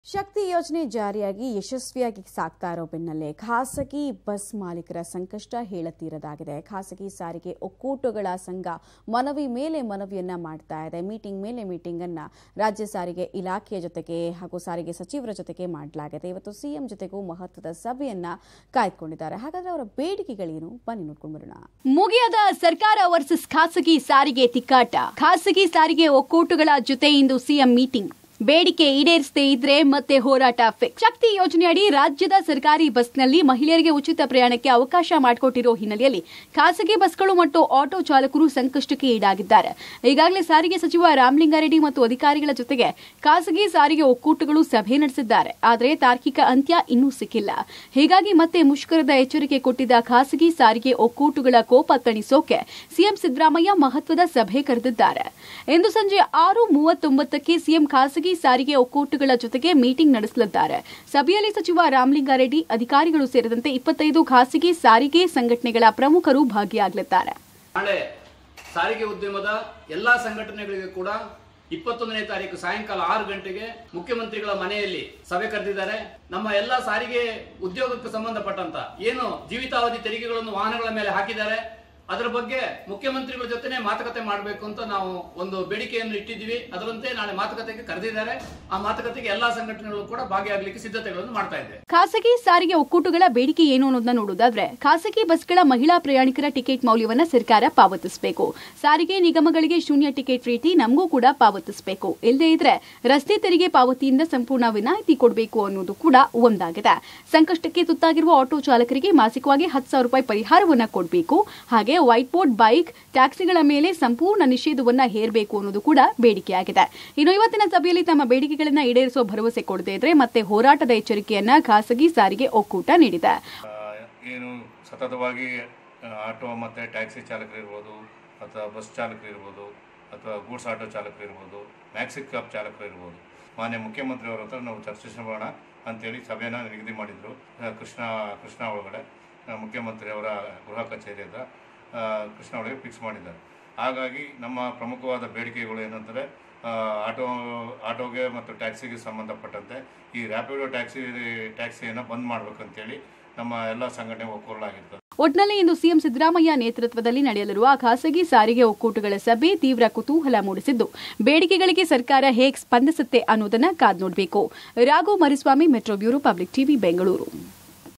ಶಕ್ತಿ ಯೋಜನೆ ಜಾರಿಯಾಗಿ ಯಶಸ್ವಿಯಾಗಿ ಸಾಗ್ತಾ ಇರೋ ಬೆನ್ನಲ್ಲೇ ಖಾಸಗಿ ಬಸ್ ಮಾಲೀಕರ ಸಂಕಷ್ಟ ಹೇಳತೀರದಾಗಿದೆ ಖಾಸಗಿ ಸಾರಿಗೆ ಒಕ್ಕೂಟಗಳ ಸಂಘ ಮನವಿ ಮೇಲೆ ಮನವಿಯನ್ನ ಮಾಡ್ತಾ ಇದೆ ಮೀಟಿಂಗ್ ಮೇಲೆ ಮೀಟಿಂಗ್ ಅನ್ನ ರಾಜ್ಯ ಸಾರಿಗೆ ಇಲಾಖೆಯ ಜೊತೆಗೆ ಹಾಗೂ ಸಾರಿಗೆ ಸಚಿವರ ಜೊತೆಗೆ ಮಾಡಲಾಗಿದೆ ಇವತ್ತು ಸಿಎಂ ಜೊತೆಗೂ ಮಹತ್ವದ ಸಭೆಯನ್ನ ಕಾಯ್ದುಕೊಂಡಿದ್ದಾರೆ ಹಾಗಾದ್ರೆ ಅವರ ಬೇಡಿಕೆಗಳೇನು ಬನ್ನಿ ನೋಡ್ಕೊಂಡು ಬರೋಣ ಮುಗಿಯದ ಸರ್ಕಾರ ವರ್ಸಸ್ ಖಾಸಗಿ ಸಾರಿಗೆ ತಿಕ್ಕಾಟ ಖಾಸಗಿ ಸಾರಿಗೆ ಒಕ್ಕೂಟಗಳ ಜೊತೆ ಇಂದು ಸಿಎಂ ಮೀಟಿಂಗ್ ಬೇಡಿಕೆ ಈಡೇರಿಸದೇ ಇದ್ರೆ ಮತ್ತೆ ಹೋರಾಟ ಫಿಕ್ಸ್ ಶಕ್ತಿ ಯೋಜನೆಯಡಿ ರಾಜ್ಯದ ಸರ್ಕಾರಿ ಬಸ್ನಲ್ಲಿ ಮಹಿಳೆಯರಿಗೆ ಉಚಿತ ಪ್ರಯಾಣಕ್ಕೆ ಅವಕಾಶ ಮಾಡಿಕೊಟ್ಟಿರೋ ಹಿನ್ನೆಲೆಯಲ್ಲಿ ಖಾಸಗಿ ಬಸ್ಗಳು ಮತ್ತು ಆಟೋ ಚಾಲಕರು ಸಂಕಷ್ಟಕ್ಕೆ ಈಡಾಗಿದ್ದಾರೆ ಈಗಾಗಲೇ ಸಾರಿಗೆ ಸಚಿವ ರಾಮಲಿಂಗಾರೆಡ್ಡಿ ಮತ್ತು ಅಧಿಕಾರಿಗಳ ಜೊತೆಗೆ ಖಾಸಗಿ ಸಾರಿಗೆ ಒಕ್ಕೂಟಗಳು ಸಭೆ ನಡೆಸಿದ್ದಾರೆ ಆದರೆ ತಾರ್ಕಿಕ ಅಂತ್ಯ ಇನ್ನೂ ಸಿಕ್ಕಿಲ್ಲ ಹೀಗಾಗಿ ಮತ್ತೆ ಮುಷ್ಕರದ ಎಚ್ಚರಿಕೆ ಕೊಟ್ಟಿದ್ದ ಖಾಸಗಿ ಸಾರಿಗೆ ಒಕ್ಕೂಟಗಳ ಕೋಪ ತಣಿಸೋಕೆ ಸಿಎಂ ಸಿದ್ದರಾಮಯ್ಯ ಮಹತ್ವದ ಸಭೆ ಕರೆದಿದ್ದಾರೆ ಇಂದು ಸಂಜೆ ಆರು ಮೂವತ್ತೊಂಬತ್ತಕ್ಕೆ ಸಿಎಂ ಖಾಸಗಿ ಸಾರಿಗೆ ಒಕ್ಕೂಟಗಳ ಜೊತೆಗೆ ಮೀಟಿಂಗ್ ನಡೆಸಲಿದ್ದಾರೆ ಸಭೆಯಲ್ಲಿ ಸಚಿವ ರಾಮಲಿಂಗಾರೆಡ್ಡಿ ಅಧಿಕಾರಿಗಳು ಸೇರಿದಂತೆ ಇಪ್ಪತ್ತೈದು ಖಾಸಗಿ ಸಾರಿಗೆ ಸಂಘಟನೆಗಳ ಪ್ರಮುಖರು ಭಾಗಿಯಾಗಲಿದ್ದಾರೆ ನಾಳೆ ಸಾರಿಗೆ ಉದ್ಯಮದ ಎಲ್ಲಾ ಸಂಘಟನೆಗಳಿಗೆ ಕೂಡ ಇಪ್ಪತ್ತೊಂದನೇ ತಾರೀಕು ಸಾಯಂಕಾಲ ಆರು ಗಂಟೆಗೆ ಮುಖ್ಯಮಂತ್ರಿಗಳ ಮನೆಯಲ್ಲಿ ಸಭೆ ಕರೆದಿದ್ದಾರೆ ನಮ್ಮ ಎಲ್ಲಾ ಸಾರಿಗೆ ಉದ್ಯೋಗಕ್ಕೆ ಸಂಬಂಧಪಟ್ಟಂತ ಏನು ಜೀವಿತಾವಧಿ ತೆರಿಗೆಗಳನ್ನು ವಾಹನಗಳ ಮೇಲೆ ಹಾಕಿದ್ದಾರೆ ಅದರ ಬಗ್ಗೆ ಮುಖ್ಯಮಂತ್ರಿಗಳ ಜೊತೆನೆ ಮಾತುಕತೆ ಮಾಡಬೇಕು ಅಂತ ನಾವು ಒಂದು ಬೇಡಿಕೆಯನ್ನು ಇಟ್ಟಿದ್ದೀವಿ ಅದರಂತೆ ನಾಳೆ ಮಾತುಕತೆಗೆ ಕರೆದಿದ್ದಾರೆ ಆ ಮಾತುಕತೆಗೆ ಎಲ್ಲಾ ಸಂಘಟನೆಗಳು ಕೂಡ ಭಾಗಿಯಾಗಲಿಕ್ಕೆ ಸಿದ್ಧತೆಗಳನ್ನು ಮಾಡ್ತಾ ಇದ್ದೇವೆ ಖಾಸಗಿ ಸಾರಿಗೆ ಒಕ್ಕೂಟಗಳ ಬೇಡಿಕೆ ಏನು ಅನ್ನೋದನ್ನ ನೋಡೋದಾದ್ರೆ ಖಾಸಗಿ ಬಸ್ಗಳ ಮಹಿಳಾ ಪ್ರಯಾಣಿಕರ ಟಿಕೆಟ್ ಮೌಲ್ಯವನ್ನ ಸರ್ಕಾರ ಪಾವತಿಸಬೇಕು ಸಾರಿಗೆ ನಿಗಮಗಳಿಗೆ ಶೂನ್ಯ ಟಿಕೆಟ್ ರೀತಿ ನಮಗೂ ಕೂಡ ಪಾವತಿಸಬೇಕು ಇಲ್ಲದೇ ಇದ್ರೆ ರಸ್ತೆ ತೆರಿಗೆ ಪಾವತಿಯಿಂದ ಸಂಪೂರ್ಣ ವಿನಾಯಿತಿ ಕೊಡಬೇಕು ಅನ್ನೋದು ಕೂಡ ಒಂದಾಗಿದೆ ಸಂಕಷ್ಟಕ್ಕೆ ತುತ್ತಾಗಿರುವ ಆಟೋ ಚಾಲಕರಿಗೆ ಮಾಸಿಕವಾಗಿ ಹತ್ತು ಸಾವಿರ ರೂಪಾಯಿ ಪರಿಹಾರವನ್ನ ಕೊಡಬೇಕು ಹಾಗೆ ವೈಟ್ ಬೋರ್ಡ್ ಬೈಕ್ ಟ್ಯಾಕ್ಸಿಗಳ ಮೇಲೆ ಸಂಪೂರ್ಣ ನಿಷೇಧವನ್ನ ಹೇರಬೇಕು ಅನ್ನೋದು ಕೂಡ ಬೇಡಿಕೆಯಾಗಿದೆ ಇನ್ನು ಇವತ್ತಿನ ಸಭೆಯಲ್ಲಿ ತಮ್ಮ ಬೇಡಿಕೆಗಳನ್ನ ಈಡೇರಿಸುವ ಭರವಸೆ ಕೊಡದೇ ಇದ್ರೆ ಮತ್ತೆ ಹೋರಾಟದ ಎಚ್ಚರಿಕೆಯನ್ನ ಖಾಸಗಿ ಸಾರಿಗೆ ಒಕ್ಕೂಟ ನೀಡಿದೆ ಆ, ಏನು ಸತತವಾಗಿ ಆ, ಆಟೋ ಮತ್ತು ಟ್ಯಾಕ್ಸಿ ಚಾಲಕರಿರ್ಬೋದು ಅಥವಾ ಬಸ್ ಚಾಲಕರಿರ್ಬೋದು ಅಥವಾ ಗೂಡ್ಸ್ ಆಟೋ ಚಾಲಕರಿರ್ಬೋದು ಮ್ಯಾಕ್ಸಿ ಕ್ಯಾಬ್ ಚಾಲಕರಿರ್ಬೋದು ಮಾನ್ಯ ಮುಖ್ಯಮಂತ್ರಿಯವರ ಹತ್ರ ನಾವು ಚರ್ಚಿಸೋಣ ಅಂತೇಳಿ ಸಭೆಯನ್ನು ನಿಗದಿ ಮಾಡಿದರು ಆ, ಕೃಷ್ಣ ಕೃಷ್ಣ ಒಳಗಡೆ ಆ, ಮುಖ್ಯಮಂತ್ರಿಯವರ ಗೃಹ ಕಚೇರಿ ಹತ್ರ ಆ, ಕೃಷ್ಣ ಒಳಗೆ ಫಿಕ್ಸ್ ಮಾಡಿದ್ದಾರೆ ಹಾಗಾಗಿ ನಮ್ಮ ಪ್ರಮುಖವಾದ ಬೇಡಿಕೆಗಳು ಏನಂದರೆ ಆಟೋ ಆಟೋಗೆ ಮತ್ತು ಟ್ಯಾಕ್ಸಿಗೆ ಸಂಬಂಧಪಟ್ಟಂತೆ ಈ ರ್ಯಾಪಿಡೋ ಟ್ಯಾಕ್ಸಿ ಟ್ಯಾಕ್ಸಿಯನ್ನು ಬಂದ್ ಮಾಡಬೇಕಂತೇಳಿ ನಮ್ಮ ಎಲ್ಲ ಸಂಘಟನೆ ಒಕ್ಕೂರಲಾಗಿರ್ತದೆ ಒಟ್ನಲ್ಲಿ ಇಂದು ಸಿಎಂ ಸಿದ್ದರಾಮಯ್ಯ ನೇತೃತ್ವದಲ್ಲಿ ನಡೆಯಲಿರುವ ಖಾಸಗಿ ಸಾರಿಗೆ ಒಕ್ಕೂಟಗಳ ಸಭೆ ತೀವ್ರ ಕುತೂಹಲ ಮೂಡಿಸಿದ್ದು ಬೇಡಿಕೆಗಳಿಗೆ ಸರ್ಕಾರ ಹೇಗೆ ಸ್ಪಂದಿಸುತ್ತೆ ಅನ್ನೋದನ್ನ ಕಾದ್ ನೋಡಬೇಕು Raghu Mariswamy metro bureau public TV Bengaluru